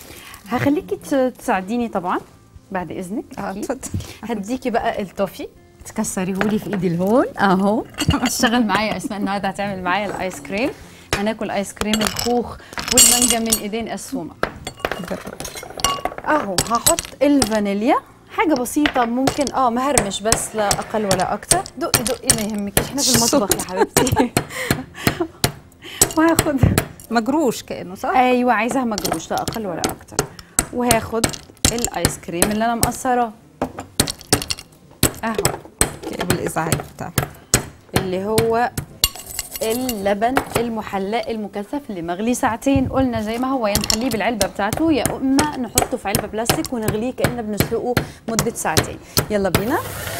Speaker 1: هخليكي ت- تساعديني طبعا بعد اذنك
Speaker 4: اه
Speaker 1: أكيد.
Speaker 4: اتفضل
Speaker 1: هديكي بقى التوفي تكسريه لي في ايدي الهون اهو اشتغل معايا اسماء النهارده هتعمل معايا الايس كريم هناكل ايس كريم الخوخ والمانجا من ايدين اسومه اهو هحط الفانيليا حاجه بسيطه ممكن اه مهرمش بس لا اقل ولا اكتر دقي دقي ما يهمكيش احنا في المطبخ يا حبيبتي وهاخد
Speaker 4: مجروش كانه صح؟
Speaker 1: ايوه عايزاها مجروش لا اقل ولا اكتر وهاخد الايس كريم اللي انا مقصراه اهو
Speaker 4: بالازعاج بتاعي
Speaker 1: اللي هو اللبن المحلاء المكثف اللي مغلي ساعتين قلنا زي ما هو يا نخليه بالعلبه بتاعته يا اما نحطه في علبه بلاستيك ونغليه كاننا بنسلقه مده ساعتين يلا بينا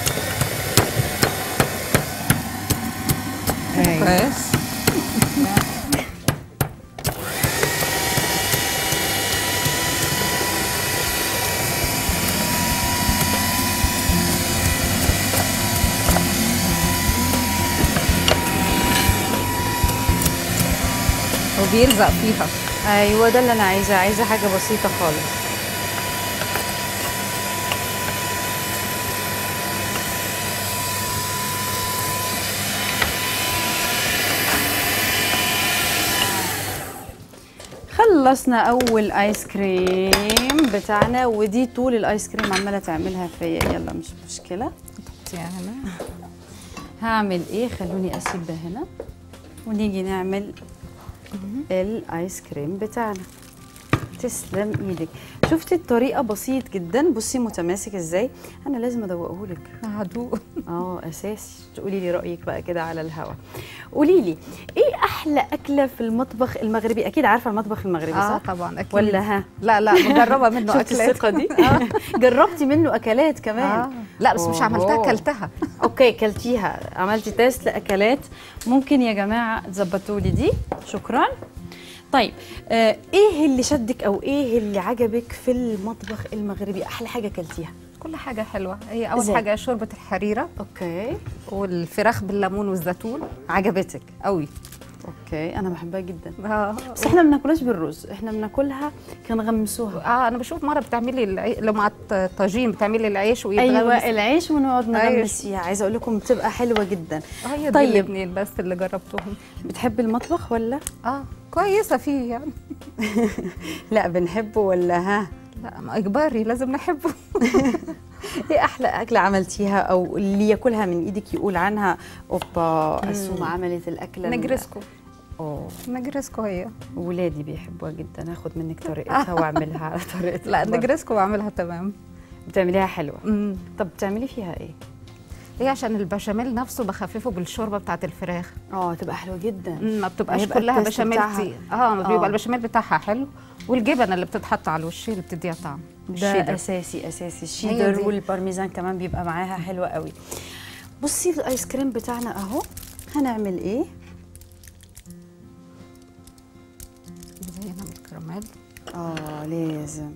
Speaker 4: كويس وبيلزق فيها
Speaker 1: ايوه ده اللي انا عايزاه عايزه حاجه بسيطه خالص خلصنا اول ايس كريم بتاعنا ودي طول الايس كريم عماله تعملها فيا يلا مش مشكله
Speaker 4: يعني هنا
Speaker 1: هعمل ايه خلوني اسيب ده هنا ونيجي نعمل الايس كريم بتاعنا تسلم ايدك شفتي الطريقه بسيط جدا بصي متماسك ازاي انا لازم ادوقه لك
Speaker 4: هدوء
Speaker 1: اه اساسي تقولي لي رايك بقى كده على الهوا قولي لي ايه احلى اكله في المطبخ المغربي اكيد عارفه المطبخ المغربي
Speaker 4: اه
Speaker 1: صح
Speaker 4: طبعا اكيد
Speaker 1: ولا ها
Speaker 4: لا لا مجربه منه
Speaker 1: شفتي
Speaker 4: اكلات
Speaker 1: الثقه دي جربتي منه اكلات كمان
Speaker 4: آه. لا بس مش عملتها
Speaker 1: أوه.
Speaker 4: كلتها
Speaker 1: اوكي كلتيها عملتي تيست لاكلات ممكن يا جماعه تظبطوا لي دي شكرا طيب آه ايه اللي شدك او ايه اللي عجبك في المطبخ المغربي احلى حاجه كلتيها
Speaker 4: كل حاجه حلوه هي اول
Speaker 1: إزاي؟
Speaker 4: حاجه شوربه الحريره
Speaker 1: اوكي
Speaker 4: والفراخ بالليمون والزيتون
Speaker 1: عجبتك
Speaker 4: قوي
Speaker 1: اوكي انا بحبها جدا
Speaker 4: اه
Speaker 1: بس احنا ما بناكلهاش بالرز احنا بناكلها كنغمسوها
Speaker 4: اه انا بشوف مره بتعملي العي... لو مع الطاجين بتعملي العيش ويتغمس
Speaker 1: ايوه العيش ونقعد نغمس
Speaker 4: أيوة.
Speaker 1: فيها عايزه اقول لكم بتبقى حلوه جدا
Speaker 4: آه، هي دي
Speaker 1: طيب.
Speaker 4: الاثنين بس اللي جربتهم
Speaker 1: بتحبي المطبخ ولا
Speaker 4: اه كويسه فيه يعني
Speaker 1: لا بنحبه ولا ها
Speaker 4: لا ما اجباري لازم نحبه
Speaker 1: ايه احلى اكله عملتيها او اللي ياكلها من ايدك يقول عنها اوبا اسومه عملت الاكله ال-
Speaker 4: نجرسكو
Speaker 1: اوه
Speaker 4: نجرسكو هي
Speaker 1: ولادي بيحبوها جدا هاخد منك طريقتها واعملها على طريقتك
Speaker 4: لا
Speaker 1: برضه.
Speaker 4: نجرسكو بعملها تمام
Speaker 1: بتعمليها حلوه
Speaker 4: امم
Speaker 1: طب بتعملي فيها ايه
Speaker 4: هي عشان البشاميل نفسه بخففه بالشوربه بتاعت الفراخ
Speaker 1: اه تبقى حلوه جدا
Speaker 4: مم، ما بتبقاش
Speaker 1: هيبقى
Speaker 4: كلها
Speaker 1: التيست
Speaker 4: بشاميل
Speaker 1: بتاعها.
Speaker 4: كتير اه ما
Speaker 1: آه.
Speaker 4: بيبقى البشاميل بتاعها حلو والجبن اللي بتتحط على الوش هي اللي بتديها طعم
Speaker 1: ده
Speaker 4: الشيدر.
Speaker 1: اساسي اساسي
Speaker 4: هي
Speaker 1: الشيدر
Speaker 4: دي.
Speaker 1: والبارميزان كمان بيبقى معاها حلوه قوي بصي الايس كريم بتاعنا اهو هنعمل ايه
Speaker 4: زينا بالكراميل
Speaker 1: اه لازم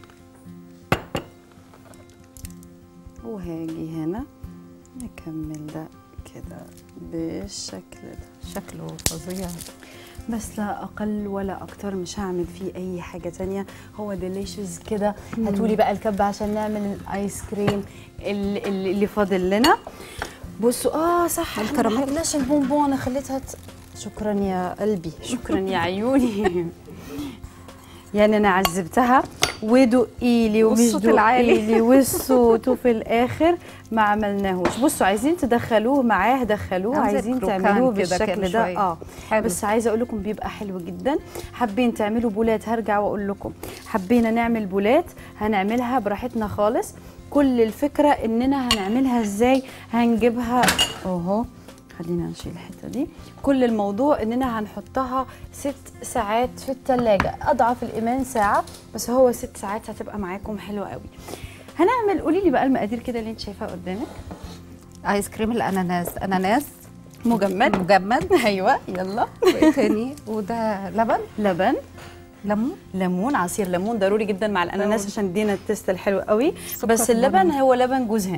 Speaker 1: وهاجي هنا نكمل ده كده بالشكل ده
Speaker 4: شكله فظيع
Speaker 1: بس لا اقل ولا اكتر مش هعمل فيه اي حاجه تانية هو ديليشيوس كده هاتولي بقى الكبه عشان نعمل الايس كريم اللي, اللي فاضل لنا بصوا اه صح احنا ما
Speaker 4: الكراميل.
Speaker 1: حطيناش البونبون انا خليتها ت... شكرا يا قلبي شكرا يا عيوني يعني انا عذبتها ودقي لي ومش
Speaker 4: والصوت العالي.
Speaker 1: دقي لي والصوت وفي الاخر ما عملناهوش بصوا عايزين تدخلوه معاه دخلوه
Speaker 4: عايزة
Speaker 1: عايزين
Speaker 4: كروكان
Speaker 1: تعملوه
Speaker 4: كده كان
Speaker 1: بالشكل ده
Speaker 4: شوية.
Speaker 1: اه
Speaker 4: حلو.
Speaker 1: بس عايزه اقول لكم بيبقى حلو جدا حابين تعملوا بولات هرجع واقول لكم حبينا نعمل بولات هنعملها براحتنا خالص كل الفكره اننا هنعملها ازاي هنجيبها اهو خلينا نشيل الحته دي كل الموضوع اننا هنحطها ست ساعات في الثلاجه اضعف الايمان ساعه بس هو ست ساعات هتبقى معاكم حلوه قوي هنعمل قولي لي بقى المقادير كده اللي انت شايفاها قدامك
Speaker 4: ايس كريم الاناناس اناناس
Speaker 1: مجمد
Speaker 4: مجمد
Speaker 1: ايوه يلا
Speaker 4: وايه تاني وده لبن
Speaker 1: لبن
Speaker 4: ليمون
Speaker 1: ليمون عصير ليمون ضروري جدا مع الاناناس
Speaker 4: ضروري.
Speaker 1: عشان يدينا التست الحلو قوي
Speaker 4: سكر
Speaker 1: بس اللبن
Speaker 4: بني.
Speaker 1: هو لبن جوز هند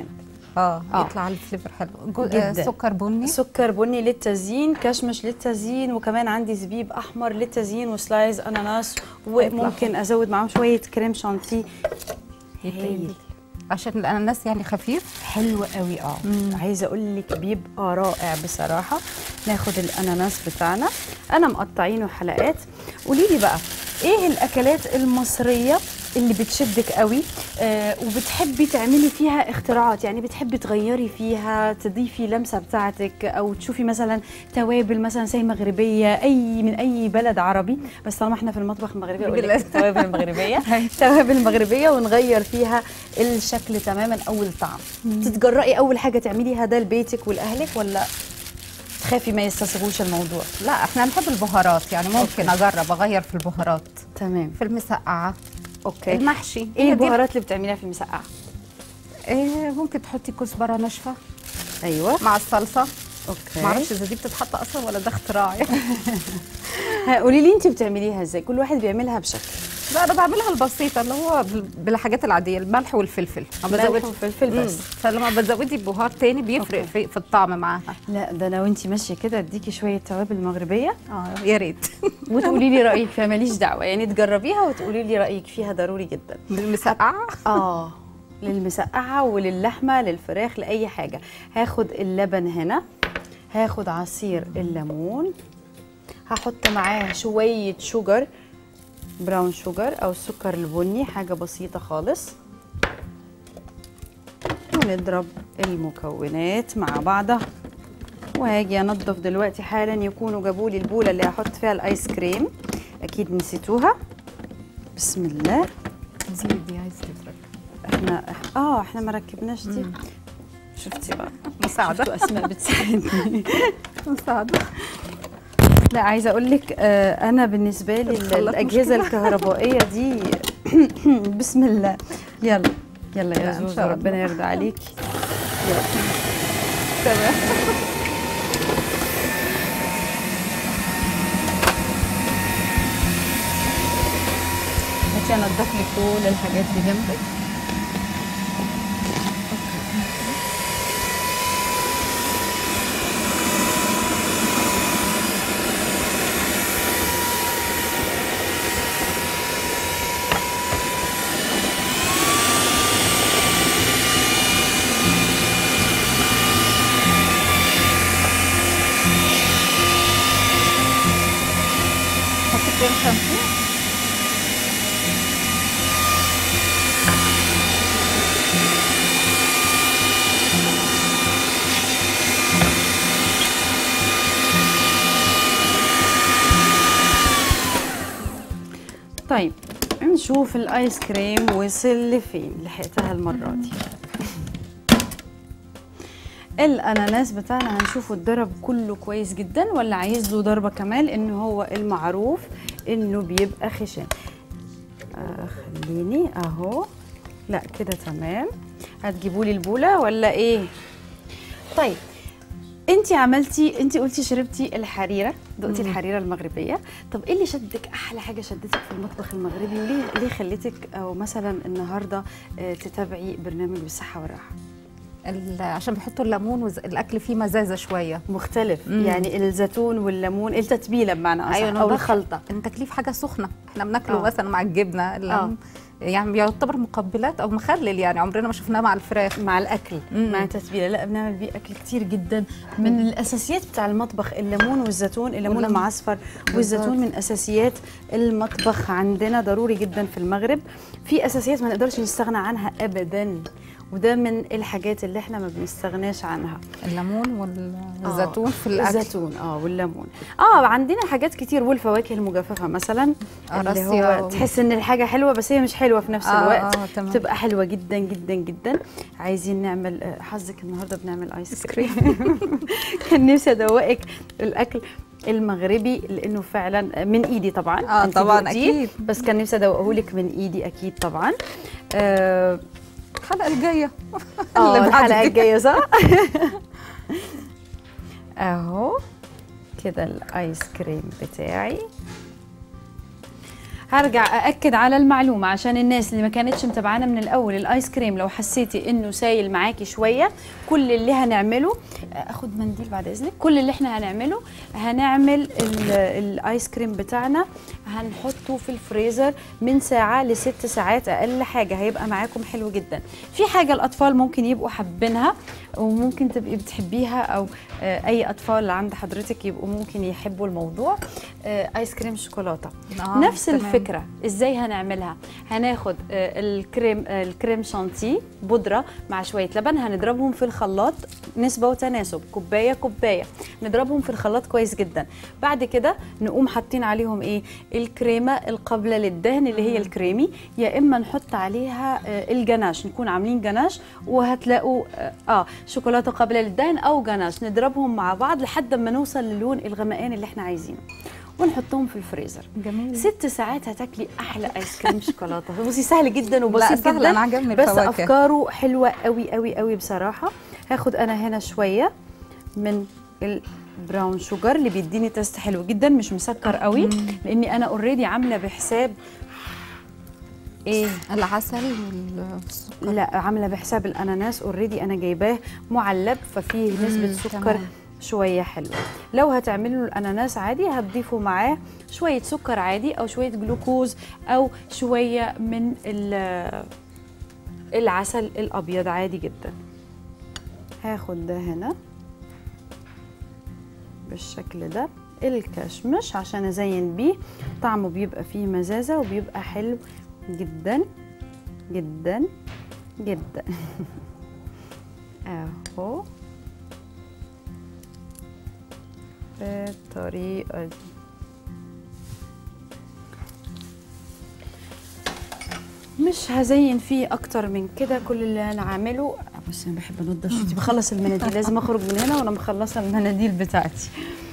Speaker 4: اه
Speaker 1: آه.
Speaker 4: يطلع الفليفر حلو جو-
Speaker 1: جداً.
Speaker 4: آه، سكر بني
Speaker 1: سكر بني للتزيين كشمش للتزيين وكمان عندي زبيب احمر للتزيين وسلايز اناناس وممكن ازود معاهم شويه كريم شانتيه هايل
Speaker 4: عشان الاناناس يعني خفيف
Speaker 1: حلو قوي اه عايزه اقول لك بيبقى رائع بصراحه ناخد الاناناس بتاعنا انا مقطعينه حلقات قولي لي بقى ايه الاكلات المصريه اللي بتشدك قوي آه وبتحبي تعملي فيها اختراعات يعني بتحبي تغيري فيها تضيفي لمسه بتاعتك او تشوفي مثلا توابل مثلا زي مغربيه اي من اي بلد عربي بس طالما احنا في المطبخ المغربي اقول لك توابل مغربيه توابل مغربيه ونغير فيها الشكل تماما او الطعم تتجرأي اول حاجه تعمليها ده لبيتك ولاهلك ولا تخافي ما يستصغوش الموضوع
Speaker 4: لا احنا بنحب البهارات يعني ممكن اجرب اغير في البهارات
Speaker 1: تمام
Speaker 4: في المسقعه
Speaker 1: اوكي
Speaker 4: المحشي
Speaker 1: ايه
Speaker 4: هي دي-
Speaker 1: البهارات اللي بتعمليها في المسقعه
Speaker 4: إيه ممكن تحطي كزبره ناشفه
Speaker 1: ايوه
Speaker 4: مع الصلصه
Speaker 1: اوكي
Speaker 4: معرفش اذا دي بتتحط اصلا ولا ده اختراعي
Speaker 1: ها، قولي لي انت بتعمليها ازاي كل واحد بيعملها بشكل
Speaker 4: لا انا بعملها البسيطه اللي هو بال- بالحاجات العاديه الملح والفلفل ما
Speaker 1: ملح
Speaker 4: بزودش-
Speaker 1: وفلفل بس.
Speaker 4: مم. فلما بتزودي بهار تاني بيفرق
Speaker 1: أوكي.
Speaker 4: في, في الطعم معاها
Speaker 1: لا ده انا وانت ماشيه كده اديكي شويه توابل مغربيه
Speaker 4: اه يا ريت
Speaker 1: وتقولي لي رايك فيها ماليش دعوه يعني تجربيها وتقولي لي رايك فيها ضروري جدا
Speaker 4: بالمسقعه
Speaker 1: اه للمسقعه وللحمه للفراخ لاي حاجه هاخد اللبن هنا هاخد عصير الليمون هحط معاه شويه شوجر براون شوجر او السكر البني حاجه بسيطه خالص ونضرب المكونات مع بعضها وهاجي انضف دلوقتي حالا يكونوا جابوا لي البوله اللي هحط فيها الايس كريم اكيد نسيتوها بسم الله
Speaker 4: دي دي عايز تفرق
Speaker 1: احنا اه احنا ما ركبناش دي شفتي بقى
Speaker 4: مساعده
Speaker 1: شفتوا اسماء بتساعدني
Speaker 4: مساعده
Speaker 1: لا عايزه اقول لك آه انا بالنسبه لي ال-
Speaker 4: خلت
Speaker 1: الاجهزه
Speaker 4: مشكلة.
Speaker 1: الكهربائيه دي بسم الله يلا يلا
Speaker 4: لا،
Speaker 1: يا
Speaker 4: إن
Speaker 1: زوزو
Speaker 4: شاء الله.
Speaker 1: ربنا يرضى عليكي يلا
Speaker 4: تمام
Speaker 1: هاتي انضف لك كل الحاجات اللي جنبك
Speaker 4: حطي كريم شانتيه
Speaker 1: طيب نشوف الايس كريم وصل لفين لحقتها المره دي الاناناس بتاعنا هنشوفه اتضرب كله كويس جدا ولا عايز له ضربه كمان ان هو المعروف انه بيبقى خشن آه خليني اهو لا كده تمام هتجيبوا لي البوله ولا ايه طيب انت عملتي انت قلتي شربتي الحريره دقتي الحريره المغربيه طب ايه اللي شدك احلى حاجه شدتك في المطبخ المغربي وليه ليه خليتك او مثلا النهارده آه، تتابعي برنامج بالصحه والراحه
Speaker 4: ال- عشان بيحطوا الليمون والاكل فيه مزازه شويه
Speaker 1: مختلف
Speaker 4: مم.
Speaker 1: يعني الزيتون والليمون التتبيله بمعنى اصح او
Speaker 4: نضاف-
Speaker 1: الخلطه
Speaker 4: ان تكليف حاجه سخنه احنا بناكله
Speaker 1: آه.
Speaker 4: مثلا مع الجبنه الليمون يعني بيعتبر مقبلات او مخلل يعني عمرنا ما شفناه مع الفراخ
Speaker 1: مع الاكل
Speaker 4: مم.
Speaker 1: مع التتبيله لا بنعمل بيه اكل كتير جدا من الاساسيات بتاع المطبخ الليمون والزيتون الليمون
Speaker 4: والليمون.
Speaker 1: المعصفر والزيتون من اساسيات المطبخ عندنا ضروري جدا في المغرب في اساسيات ما نقدرش نستغنى عنها ابدا وده من الحاجات اللي احنا ما بنستغناش عنها
Speaker 4: الليمون والزيتون في الاكل
Speaker 1: الزيتون اه والليمون اه عندنا حاجات كتير والفواكه المجففه مثلا
Speaker 4: آه،
Speaker 1: اللي
Speaker 4: راسية
Speaker 1: هو
Speaker 4: و-
Speaker 1: تحس ان الحاجه حلوه بس هي مش حلوه في نفس
Speaker 4: آه،
Speaker 1: الوقت
Speaker 4: آه، تمام.
Speaker 1: بتبقى حلوه جدا جدا جدا عايزين نعمل آه، حظك النهارده بنعمل ايس كريم كان نفسي ادوقك الاكل المغربي لانه فعلا من ايدي طبعا
Speaker 4: آه،
Speaker 1: أنت
Speaker 4: طبعاً،
Speaker 1: دقتيه،
Speaker 4: أكيد.
Speaker 1: بس كان نفسي ادوقه لك من ايدي اكيد طبعا آه
Speaker 4: الحلقه الجايه
Speaker 1: اه
Speaker 4: اللي بعد
Speaker 1: الحلقه
Speaker 4: دي.
Speaker 1: الجايه صح اهو كده الايس كريم بتاعي هرجع ااكد على المعلومه عشان الناس اللي ما كانتش متابعانا من الاول الايس كريم لو حسيتي انه سايل معاكي شويه كل اللي هنعمله اخد منديل بعد اذنك كل اللي احنا هنعمله هنعمل ال- الايس كريم بتاعنا هنحطه في الفريزر من ساعه لست ساعات اقل حاجه هيبقى معاكم حلو جدا في حاجه الاطفال ممكن يبقوا حابينها وممكن تبقي بتحبيها او آه، اي اطفال عند حضرتك يبقوا ممكن يحبوا الموضوع آه، ايس كريم شوكولاته
Speaker 4: آه،
Speaker 1: نفس
Speaker 4: تمام.
Speaker 1: الفكره ازاي هنعملها هناخد آه، الكريم آه، الكريم شانتيه بودره مع شويه لبن هنضربهم في الخلاط نسبه وتناسب كوبايه كوبايه نضربهم في الخلاط كويس جدا بعد كده نقوم حاطين عليهم ايه الكريمه القابله للدهن اللي هي الكريمي يا اما نحط عليها آه، الجناش نكون عاملين جناش وهتلاقوا آه، اه شوكولاته قابله للدهن او جناش نضربهم مع بعض لحد ما نوصل للون الغمقان اللي احنا عايزينه ونحطهم في الفريزر
Speaker 4: جميل
Speaker 1: ست ساعات هتاكلي احلى ايس كريم شوكولاته بصي سهل جدا
Speaker 4: لا
Speaker 1: وبسيط
Speaker 4: سهل
Speaker 1: جدا
Speaker 4: انا عجبني
Speaker 1: بس
Speaker 4: الفواكه
Speaker 1: افكاره حلوه قوي قوي قوي بصراحه هاخد انا هنا شويه من البراون شوجر اللي بيديني تيست حلو جدا مش مسكر قوي لاني انا اوريدي عامله بحساب ايه
Speaker 4: العسل والسكر
Speaker 1: لا عامله بحساب الاناناس اوريدي انا جايباه معلب ففيه نسبه
Speaker 4: مم،
Speaker 1: سكر
Speaker 4: تمام.
Speaker 1: شويه حلوه لو هتعملوا الاناناس عادي هتضيفوا معاه شويه سكر عادي او شويه جلوكوز او شويه من ال- العسل الابيض عادي جدا هاخد ده هنا بالشكل ده الكشمش عشان ازين بيه طعمه بيبقى فيه مزازه وبيبقى حلو جدا جدا جدا اهو بالطريقه دي مش هزين فيه اكتر من كده كل اللي انا عامله بصي انا بحب انضف شفتي بخلص المناديل لازم اخرج من هنا وانا مخلصه المناديل بتاعتي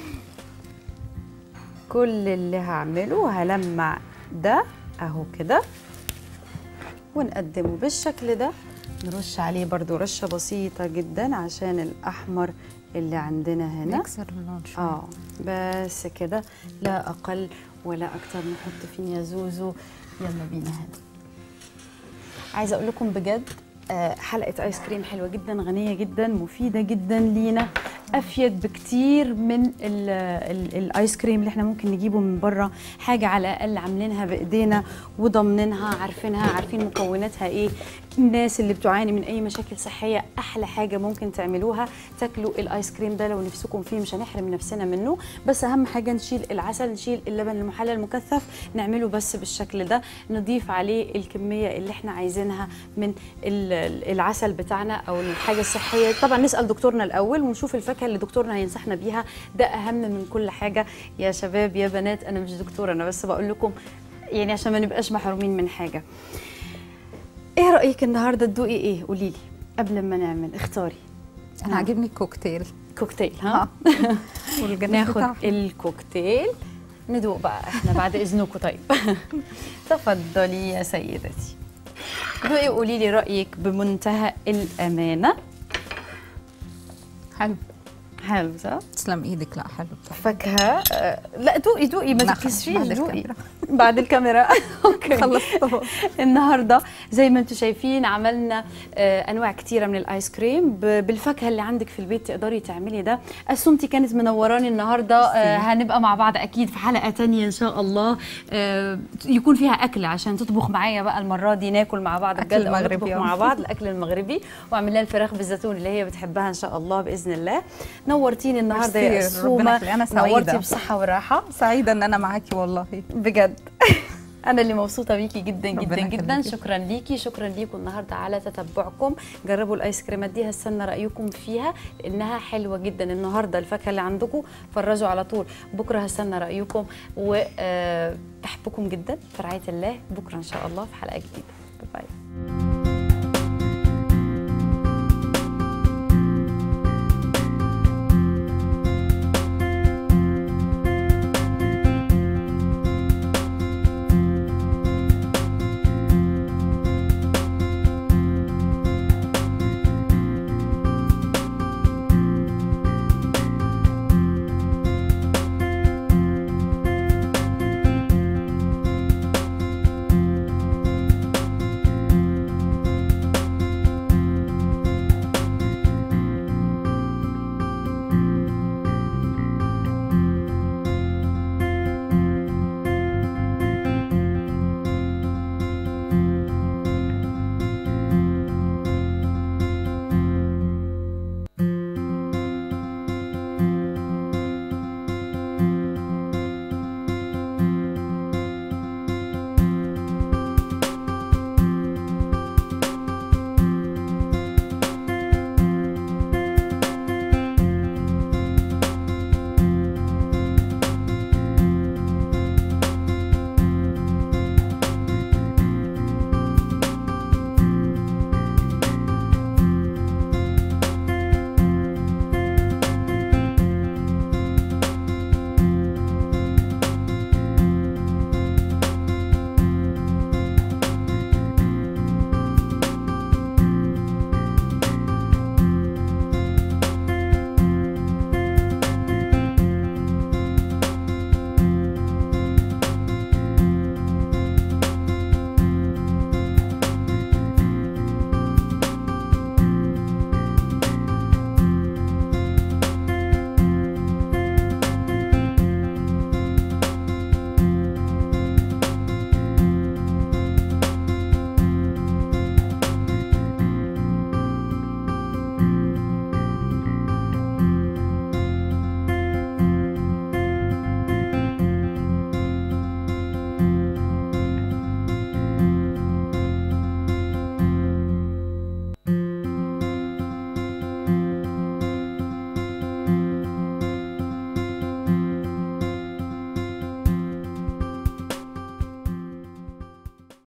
Speaker 1: كل اللي هعمله هلمع ده اهو كده ونقدمه بالشكل ده نرش عليه برضو رشة بسيطة جدا عشان الأحمر اللي عندنا هنا
Speaker 4: نكسر اللون شوي
Speaker 1: اه بس كده لا أقل ولا أكتر نحط فيه يا زوزو يلا بينا هنا عايزة أقول لكم بجد آه، حلقة آيس كريم حلوة جدا غنية جدا مفيدة جدا لينا أفيد بكتير من ال ال الآيس كريم اللي احنا ممكن نجيبه من بره حاجة على الأقل عاملينها بإيدينا وضامنينها عارفينها عارفين مكوناتها إيه الناس اللي بتعاني من أي مشاكل صحية أحلى حاجة ممكن تعملوها تاكلوا الآيس كريم ده لو نفسكم فيه مش هنحرم نفسنا منه بس أهم حاجة نشيل العسل نشيل اللبن المحلى المكثف نعمله بس بالشكل ده نضيف عليه الكمية اللي احنا عايزينها من ال- ال- العسل بتاعنا او الحاجه الصحيه طبعا نسال دكتورنا الاول ونشوف الفاكهه اللي دكتورنا هينصحنا بيها ده اهم من كل حاجه يا شباب يا بنات انا مش دكتوره انا بس بقول لكم يعني عشان ما نبقاش محرومين من حاجه ايه رايك النهارده تدوقي ايه قولي لي قبل ما نعمل اختاري
Speaker 4: انا عاجبني الكوكتيل
Speaker 1: كوكتيل ها
Speaker 4: والجناح
Speaker 1: ناخد
Speaker 4: بتاعها.
Speaker 1: الكوكتيل ندوق بقى احنا بعد اذنكم طيب تفضلي يا سيدتي دوقي قولي لي رايك بمنتهى الامانه
Speaker 4: حلو
Speaker 1: حلو صح
Speaker 4: تسلم ايدك لا حلو بصراحة.
Speaker 1: فاكهه آه، لا دوقي دوقي ما
Speaker 4: لا،
Speaker 1: تكسفيش
Speaker 4: بعد
Speaker 1: دوقي
Speaker 4: الكاميرا.
Speaker 1: بعد الكاميرا اوكي
Speaker 4: خلصت طبعا
Speaker 1: النهارده زي ما انتم شايفين عملنا آه، انواع كتيره من الايس كريم ب- بالفاكهه اللي عندك في البيت تقدري تعملي ده اسمتي كانت منوراني النهارده آه، هنبقى مع بعض اكيد في حلقه تانية ان شاء الله آه، يكون فيها اكل عشان تطبخ معايا بقى المره دي ناكل مع بعض
Speaker 4: أكل
Speaker 1: بجد أو
Speaker 4: مغربي،
Speaker 1: نطبخ
Speaker 4: آه.
Speaker 1: مع بعض الاكل المغربي واعمل لها الفراخ بالزيتون اللي هي بتحبها ان شاء الله باذن الله نورتيني النهارده يا
Speaker 4: ميرسي، ربنا
Speaker 1: اسومه
Speaker 4: يخليك. أنا سعيدة.
Speaker 1: نورتي بصحه وراحه
Speaker 4: سعيده ان انا معاكي والله
Speaker 1: بجد انا اللي مبسوطه بيكي جدا جدا
Speaker 4: ربنا
Speaker 1: جدا
Speaker 4: يخليكي.
Speaker 1: شكرا ليكي شكرا ليكم النهارده على تتبعكم جربوا الايس كريمات دي هستنى رايكم فيها لانها حلوه جدا النهارده الفاكهه اللي عندكم فرزوا على طول بكره هستنى رايكم وبحبكم جدا في رعايه الله بكره ان شاء الله في حلقه جديده باي باي